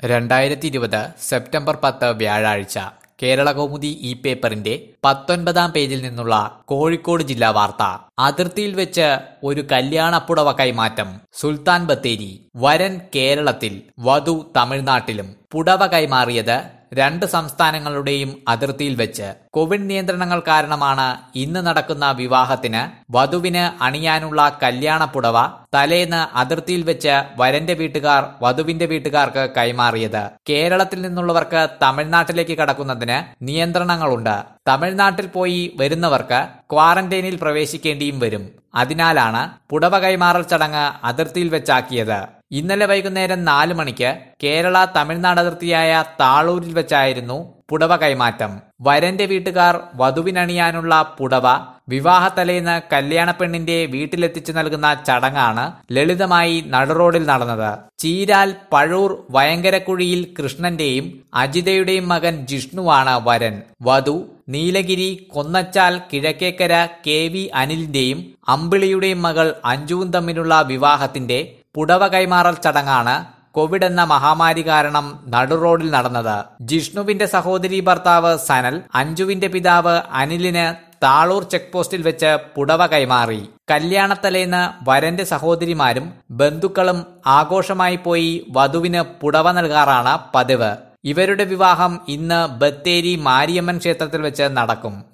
രണ്ടായിരത്തി ഇരുപത് സെപ്റ്റംബർ പത്ത് വ്യാഴാഴ്ച കേരളകൗമുദി ഈ പേപ്പറിന്റെ പത്തൊൻപതാം പേജിൽ നിന്നുള്ള കോഴിക്കോട് ജില്ലാ വാർത്ത അതിർത്തിയിൽ വെച്ച് ഒരു കല്യാണപ്പുടവ കൈമാറ്റം സുൽത്താൻ ബത്തേരി വരൻ കേരളത്തിൽ വധു തമിഴ്നാട്ടിലും പുടവ കൈമാറിയത് രണ്ട് സംസ്ഥാനങ്ങളുടെയും അതിർത്തിയിൽ വെച്ച് കോവിഡ് നിയന്ത്രണങ്ങൾ കാരണമാണ് ഇന്ന് നടക്കുന്ന വിവാഹത്തിന് വധുവിന് അണിയാനുള്ള കല്യാണപ്പുടവ തലേന്ന് അതിർത്തിയിൽ വെച്ച് വരന്റെ വീട്ടുകാർ വധുവിന്റെ വീട്ടുകാർക്ക് കൈമാറിയത് കേരളത്തിൽ നിന്നുള്ളവർക്ക് തമിഴ്നാട്ടിലേക്ക് കടക്കുന്നതിന് നിയന്ത്രണങ്ങളുണ്ട് തമിഴ്നാട്ടിൽ പോയി വരുന്നവർക്ക് ക്വാറന്റൈനിൽ പ്രവേശിക്കേണ്ടിയും വരും അതിനാലാണ് പുടവ കൈമാറൽ ചടങ്ങ് അതിർത്തിയിൽ വെച്ചാക്കിയത് ഇന്നലെ വൈകുന്നേരം നാല് മണിക്ക് കേരള തമിഴ്നാട് അതിർത്തിയായ താളൂരിൽ വെച്ചായിരുന്നു പുടവ കൈമാറ്റം വരന്റെ വീട്ടുകാർ വധുവിനണിയാനുള്ള പുടവ വിവാഹത്തലേന്ന് കല്യാണപ്പെണ്ണിന്റെ വീട്ടിലെത്തിച്ചു നൽകുന്ന ചടങ്ങാണ് ലളിതമായി നടുറോഡിൽ നടന്നത് ചീരാൽ പഴൂർ വയങ്കരക്കുഴിയിൽ കൃഷ്ണന്റെയും അജിതയുടെയും മകൻ ജിഷ്ണുവാണ് വരൻ വധു നീലഗിരി കൊന്നച്ചാൽ കിഴക്കേക്കര കെ വി അനിലിന്റെയും അമ്പിളിയുടെയും മകൾ അഞ്ജുവും തമ്മിലുള്ള വിവാഹത്തിന്റെ പുടവ കൈമാറൽ ചടങ്ങാണ് കോവിഡ് എന്ന മഹാമാരി കാരണം നടുറോഡിൽ നടന്നത് ജിഷ്ണുവിന്റെ സഹോദരി ഭർത്താവ് സനൽ അഞ്ജുവിന്റെ പിതാവ് അനിലിന് താളൂർ ചെക്ക് പോസ്റ്റിൽ വെച്ച് പുടവ കൈമാറി കല്യാണത്തലേന്ന് വരന്റെ സഹോദരിമാരും ബന്ധുക്കളും ആഘോഷമായി പോയി വധുവിന് പുടവ നൽകാറാണ് പതിവ് ഇവരുടെ വിവാഹം ഇന്ന് ബത്തേരി മാരിയമ്മൻ ക്ഷേത്രത്തിൽ വെച്ച് നടക്കും